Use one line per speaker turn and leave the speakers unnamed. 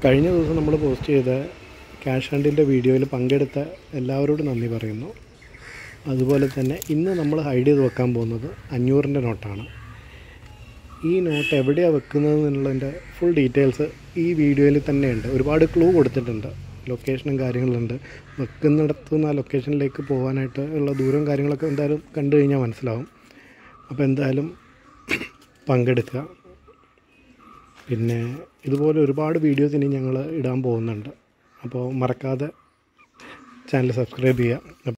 കഴിഞ്ഞ ദിവസം നമ്മൾ പോസ്റ്റ് ചെയ്ത ക്യാഷ് ഹണ്ടിൻ്റെ വീഡിയോയിൽ പങ്കെടുത്ത എല്ലാവരോടും നന്ദി പറയുന്നു അതുപോലെ തന്നെ ഇന്ന് നമ്മൾ ഹൈഡ് ചെയ്ത് വെക്കാൻ പോകുന്നത് അഞ്ഞൂറിൻ്റെ നോട്ടാണ് ഈ നോട്ട് എവിടെയാണ് വെക്കുന്നത് എന്നുള്ളതിൻ്റെ ഫുൾ ഡീറ്റെയിൽസ് ഈ വീഡിയോയിൽ തന്നെയുണ്ട് ഒരുപാട് ക്ലൂ കൊടുത്തിട്ടുണ്ട് ലൊക്കേഷനും കാര്യങ്ങളുണ്ട് വെക്കുന്നിടത്തു നിന്ന് ആ ലൊക്കേഷനിലേക്ക് പോകാനായിട്ട് ഉള്ള ദൂരം കാര്യങ്ങളൊക്കെ എന്തായാലും കണ്ടു കഴിഞ്ഞാൽ മനസ്സിലാവും അപ്പോൾ എന്തായാലും പങ്കെടുക്കുക പിന്നെ ഇതുപോലെ ഒരുപാട് വീഡിയോസ് ഇനി ഞങ്ങൾ ഇടാൻ പോകുന്നുണ്ട് അപ്പോൾ മറക്കാതെ ചാനൽ സബ്സ്ക്രൈബ് ചെയ്യുക അപ്പോൾ